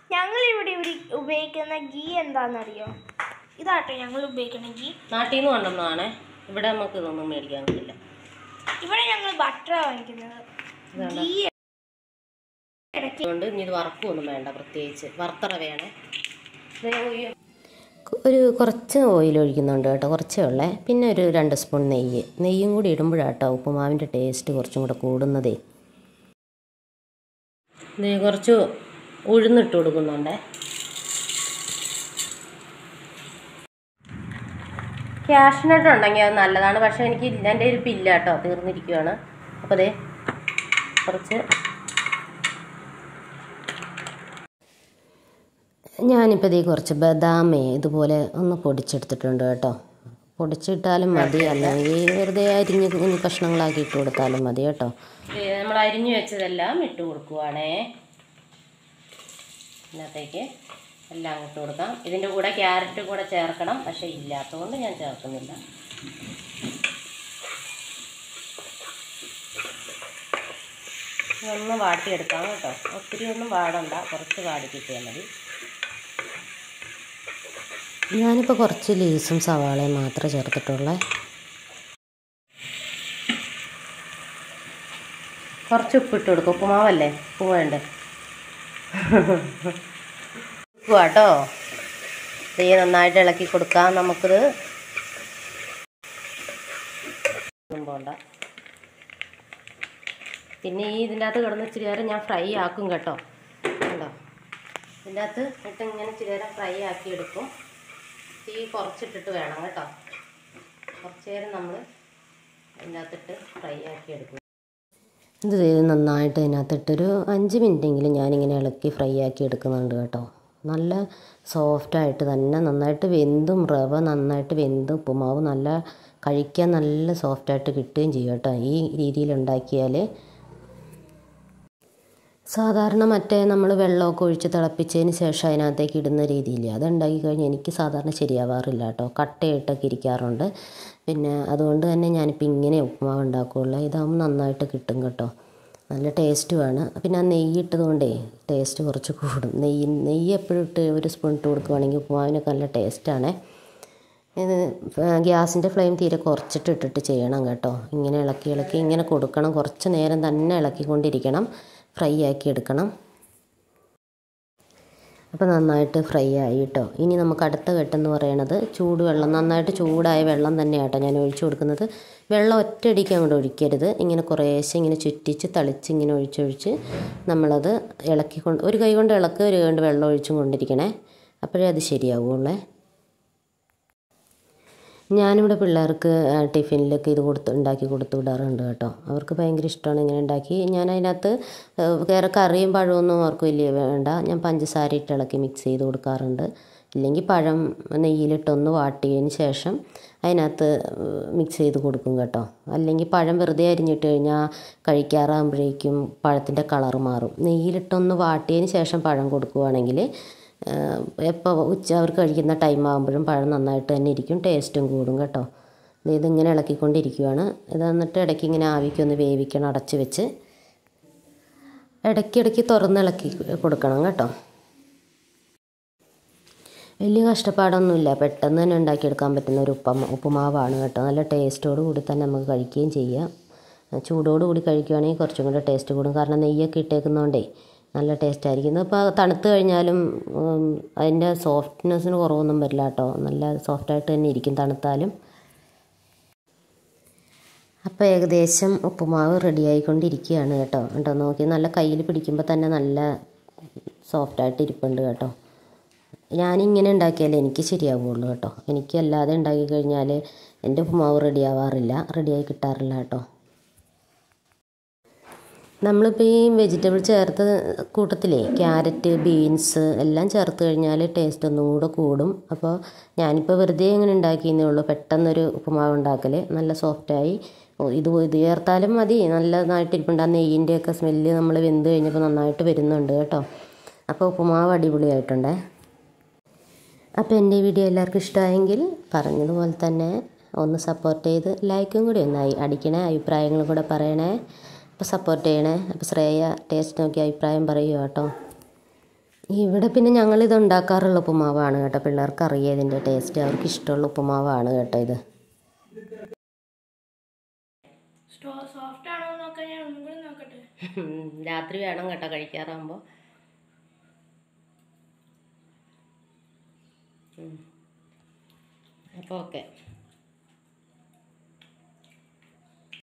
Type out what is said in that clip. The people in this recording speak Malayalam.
ഞങ്ങളിവിടെ ഉപരി- ഉപയോഗിക്കുന്ന ഗീ എന്താണെന്നറിയോ ഇതാട്ടോ ഞങ്ങൾ ഉപയോഗിക്കുന്ന ഗീ നാട്ടിൽ നിന്ന് കൊണ്ടുവന്നതാണേ ഇവിടെ നമുക്ക് ഇതൊന്നും മേടിക്കാൻ കഴിയില്ല ഇവിടെ ഞങ്ങൾ ബട്ടർ വാങ്ങിക്കുന്നത് ഇതാണ് ഗീ ഇടയ്ക്ക് അതുകൊണ്ട് ഇനി ഇത് വറക്കൊന്നും വേണ്ട പ്രത്യേകിച്ച് വറുത്തറ വേണേ ഒരു കുറച്ച് ഓയിൽ ഒഴിക്കുന്നുണ്ട് കേട്ടോ കുറച്ചേ ഉള്ളേ പിന്നെ ഒരു രണ്ട് സ്പൂൺ നെയ്യ് നെയ്യും കൂടി ഇടുമ്പോഴാട്ടോ ഉപ്പുമാവിൻ്റെ ടേസ്റ്റ് കുറച്ചും കൂടെ കൂടുന്നതേ ഇത് കുറച്ച് ഉഴുന്നിട്ട് കൊടുക്കുന്നുണ്ടേ ക്യാഷിനട്ട് ഉണ്ടെങ്കിൽ അത് നല്ലതാണ് പക്ഷേ എനിക്ക് ഇല്ല എൻ്റെ ഒരു പില്ല കേട്ടോ തീർന്നിരിക്കുകയാണ് അപ്പോൾ അതെ കുറച്ച് ഞാനിപ്പോൾ ഇതേ കുറച്ച് ബദാമേ ഇതുപോലെ ഒന്ന് പൊടിച്ചെടുത്തിട്ടുണ്ട് കേട്ടോ പൊടിച്ചിട്ടാലും മതി അല്ലെങ്കിൽ വെറുതെ അരിഞ്ഞ് കുഞ്ഞു കഷ്ണങ്ങളാക്കി ഇട്ട് കൊടുത്താലും മതി കേട്ടോ നമ്മൾ അരിഞ്ഞു വെച്ചതെല്ലാം ഇട്ട് കൊടുക്കുവാണേ ഇതിനകത്തേക്ക് എല്ലാം ഇട്ട് കൊടുക്കാം ഇതിൻ്റെ കൂടെ ക്യാരറ്റ് കൂടെ ചേർക്കണം പക്ഷേ ഇല്ലാത്തതുകൊണ്ട് ഞാൻ ചേർക്കുന്നില്ല ഇതൊന്ന് വാട്ടിയെടുക്കാം കേട്ടോ ഒത്തിരി ഒന്നും വാടണ്ട കുറച്ച് വാടി കിട്ടിയാൽ മതി ഞാനിപ്പോൾ കുറച്ച് ലീസും സവാളയും മാത്രമേ ചേർത്തിട്ടുള്ളേ കുറച്ച് ഉപ്പിട്ട് കൊടുക്കും ഉപ്പുമാവല്ലേ ഉപ്പ് വേണ്ടേ ഉപ്പ് കേട്ടോ തീ നന്നായിട്ട് ഇളക്കി കൊടുക്കാം നമുക്കിത് ഒന്നും പോണ്ട പിന്നെ ഈ ഇതിൻ്റെ അകത്ത് കിടന്ന് ഇച്ചിരി നേരം ഞാൻ ഫ്രൈ ആക്കും കേട്ടോ കണ്ടോ ഇതിൻ്റെ അകത്ത് ഇട്ട് ഇങ്ങനെ ഇച്ചിരി നേരം ഫ്രൈ ആക്കി എടുക്കും തീ കുറച്ചിട്ടിട്ട് വേണം കേട്ടോ കുറച്ച് നേരം നമ്മൾ ഇതിൻ്റെ അകത്തിട്ട് ഫ്രൈ ആക്കി എടുക്കും ഇത് ദേ നന്നായിട്ട് ഇതിനകത്തിട്ടൊരു അഞ്ച് മിനിറ്റെങ്കിലും ഞാനിങ്ങനെ ഇളക്കി ഫ്രൈ ആക്കി എടുക്കുന്നുണ്ട് കേട്ടോ നല്ല സോഫ്റ്റായിട്ട് തന്നെ നന്നായിട്ട് വെന്തും റവ നന്നായിട്ട് വെന്തും ഉപ്പുമാവ് നല്ല കഴിക്കാൻ നല്ല സോഫ്റ്റായിട്ട് കിട്ടുകയും ചെയ്യും കേട്ടോ ഈ രീതിയിൽ ഉണ്ടാക്കിയാൽ സാധാരണ മറ്റേ നമ്മൾ വെള്ളമൊക്കെ ഒഴിച്ച് തിളപ്പിച്ചതിന് ശേഷം അതിനകത്തേക്ക് ഇടുന്ന രീതിയില്ലേ അത് ഉണ്ടാക്കി കഴിഞ്ഞാൽ എനിക്ക് സാധാരണ ശരിയാവാറില്ല കേട്ടോ കട്ടയായിട്ടൊക്കെ ഇരിക്കാറുണ്ട് പിന്നെ അതുകൊണ്ട് തന്നെ ഞാനിപ്പോൾ ഇങ്ങനെ ഉപ്പുമാവ് ഉണ്ടാക്കുകയുള്ളൂ ഇതാകുമ്പോൾ നന്നായിട്ട് കിട്ടും കേട്ടോ നല്ല ടേസ്റ്റുമാണ് പിന്നെ ആ നെയ്യ് ഇട്ടതുകൊണ്ടേ ടേസ്റ്റ് കുറച്ച് കൂടും നെയ്യ് നെയ്യ് എപ്പോഴും ഇട്ട് ഒരു സ്പൂൺ ഇട്ട് കൊടുക്കുവാണെങ്കിൽ ഉപ്പുമാവിനൊക്കെ നല്ല ടേസ്റ്റാണേ ഇത് ഗ്യാസിൻ്റെ ഫ്ലെയിം തീരെ കുറച്ചിട്ട് ഇട്ടിട്ട് ചെയ്യണം കേട്ടോ ഇങ്ങനെ ഇളക്കി ഇളക്കി ഇങ്ങനെ കൊടുക്കണം കുറച്ച് നേരം തന്നെ ഇളക്കിക്കൊണ്ടിരിക്കണം ഫ്രൈ ആക്കി എടുക്കണം അപ്പോൾ നന്നായിട്ട് ഫ്രൈ ആയി കേട്ടോ ഇനി നമുക്ക് അടുത്ത ഘട്ടം പറയണത് ചൂടുവെള്ളം നന്നായിട്ട് ചൂടായ വെള്ളം തന്നെയാട്ടോ ഞാൻ ഒഴിച്ചു കൊടുക്കുന്നത് വെള്ളം ഒറ്റയടിക്ക് അങ്ങോട്ട് ഒഴിക്കരുത് ഇങ്ങനെ കുറേശ്ശെ ഇങ്ങനെ ചുറ്റിച്ച് തളിച്ച് ഇങ്ങനെ ഒഴിച്ചൊഴിച്ച് നമ്മളത് ഇളക്കി കൊണ്ട് ഒരു കൈ കൊണ്ട് ഇളക്കുക ഒരു കൈ കൊണ്ട് വെള്ളം ഒഴിച്ചും കൊണ്ടിരിക്കണേ അപ്പോഴേ അത് ശരിയാവുള്ളേ ഞാനിവിടെ പിള്ളേർക്ക് ആ, ടിഫിനിലൊക്കെ ഇത് കൊടുത്ത് ഉണ്ടാക്കി കൊടുത്തു വിടാറുണ്ട് കേട്ടോ അവർക്ക് ഭയങ്കര ഇഷ്ടമാണ് ഇങ്ങനെ ഉണ്ടാക്കി ഞാൻ അതിനകത്ത് ഏഹ്, വേറെ കറിയും പഴമൊന്നും അവർക്ക് വലിയ വേണ്ട ഞാൻ പഞ്ചസാര ഇട്ട് ഇളക്കി മിക്സ് ചെയ്ത് കൊടുക്കാറുണ്ട് ഇല്ലെങ്കിൽ പഴം നെയ്യിലിട്ടൊന്ന് വാട്ടിയതിന് ശേഷം അതിനകത്ത് മിക്സ് ചെയ്ത് കൊടുക്കും കേട്ടോ അല്ലെങ്കിൽ പഴം വെറുതെ അരിഞ്ഞിട്ട് കഴിഞ്ഞാൽ കഴിക്കാറാകുമ്പോഴേക്കും പഴത്തിൻ്റെ കളറ് മാറും നെയ്യിലിട്ടൊന്ന് വാട്ടിയതിന് ശേഷം പഴം കൊടുക്കുവാണെങ്കിൽ എപ്പോൾ ഉച്ച അവർക്ക് കഴിക്കുന്ന ടൈം ആകുമ്പോഴും പഴം നന്നായിട്ട് തന്നെ ഇരിക്കും ടേസ്റ്റും കൂടും കേട്ടോ ദേ ഇതിങ്ങനെ ഇളക്കിക്കൊണ്ടിരിക്കുവാണ് ഇത് എന്നിട്ട് ഇടയ്ക്ക് ഇങ്ങനെ ആവിക്കൊന്ന് വേവിക്കണം അടച്ച് വെച്ച് ഇടയ്ക്കിടയ്ക്ക് തുറന്ന് ഇളക്കി കൊടുക്കണം കേട്ടോ വലിയ കഷ്ടപ്പാടൊന്നുമില്ല പെട്ടെന്ന് തന്നെ ഉണ്ടാക്കിയെടുക്കാൻ പറ്റുന്ന ഒരു ഉപ്പമ ഉപ്പുമാവാണ് കേട്ടോ നല്ല ടേസ്റ്റോട് കൂടി തന്നെ നമുക്ക് കഴിക്കുകയും ചെയ്യാം ചൂടോട് കൂടി കഴിക്കുകയാണെങ്കിൽ കുറച്ചും കൂടെ ടേസ്റ്റ് കൂടും കാരണം നെയ്യൊക്കെ ഇട്ടേക്കുന്നതുകൊണ്ടേ നല്ല ടേസ്റ്റ് ആയിരിക്കും ഇപ്പോൾ തണുത്ത് കഴിഞ്ഞാലും ഉം, അതിൻ്റെ സോഫ്റ്റ്നെസ്സിന് കുറവൊന്നും വരില്ല കേട്ടോ നല്ല സോഫ്റ്റായിട്ട് തന്നെ ഇരിക്കും തണുത്താലും അപ്പോൾ ഏകദേശം ഉപ്പുമാവ് റെഡി ആയിക്കൊണ്ടിരിക്കുകയാണ് കേട്ടോ കേട്ടോ നോക്കി നല്ല കയ്യിൽ പിടിക്കുമ്പോൾ തന്നെ നല്ല സോഫ്റ്റായിട്ട് ഇരിപ്പുണ്ട് കേട്ടോ ഞാനിങ്ങനെ ഉണ്ടാക്കിയാലേ എനിക്ക് ശരിയാവുള്ളൂ കേട്ടോ എനിക്ക് അല്ലാതെ ഉണ്ടാക്കി കഴിഞ്ഞാൽ എൻ്റെ ഉപ്പുമാവ് റെഡി ആവാറില്ല റെഡിയായി കിട്ടാറില്ല കേട്ടോ നമ്മളിപ്പോൾ ഈ വെജിറ്റബിൾ ചേർത്ത കൂട്ടത്തിലേ ക്യാരറ്റ് ബീൻസ് എല്ലാം ചേർത്ത് കഴിഞ്ഞാൽ ടേസ്റ്റ് ഒന്നും കൂടെ കൂടും അപ്പോൾ ഞാനിപ്പോൾ വെറുതെ ഇങ്ങനെ ഉണ്ടാക്കിയെന്നേ ഉള്ളൂ പെട്ടെന്നൊരു ഉപ്പുമാവ് ഉണ്ടാക്കൽ നല്ല സോഫ്റ്റായി ഓ, ഇത് ഇത് ചേർത്താലും മതി നല്ലതായിട്ട് ഇരിപ്പുണ്ട് ആ നെയ്യിൻ്റെയൊക്കെ സ്മെല്ല് നമ്മൾ വെന്ത് കഴിഞ്ഞപ്പോൾ നന്നായിട്ട് വരുന്നുണ്ട് കേട്ടോ അപ്പോൾ ഉപ്പുമാവ് അടിപൊളിയായിട്ടുണ്ടേ അപ്പോൾ എൻ്റെ വീഡിയോ എല്ലാവർക്കും ഇഷ്ടമായെങ്കിൽ പറഞ്ഞതുപോലെ തന്നെ ഒന്ന് സപ്പോർട്ട് ചെയ്ത് ലൈക്കും കൂടി ഒന്നായി അടിക്കണേ അഭിപ്രായങ്ങളും കൂടെ പറയണേ അപ്പോൾ സപ്പോർട്ട് ചെയ്യണേ അപ്പോൾ ശ്രേയ ടേസ്റ്റ് നോക്കി അഭിപ്രായം പറയുക കേട്ടോ ഇവിടെ പിന്നെ ഞങ്ങൾ ഇത് ഉണ്ടാക്കാറുള്ള ഉപ്പുമാവാണ് കേട്ടോ പിള്ളേർക്ക് അറിയാം ഇതിൻ്റെ ടേസ്റ്റ് അവർക്ക് ഇഷ്ടമുള്ള ഉപ്പുമാവാണ് കേട്ടോ ഇത് സ്റ്റോ സോഫ്റ്റ് ആണോ എന്ന് നോക്കാൻ ഞാൻ ഒന്നും കൂടി നോക്കട്ടെ രാത്രി വേണം കേട്ടോ കഴിക്കാറാകുമ്പോൾ അപ്പോൾ ഓക്കെ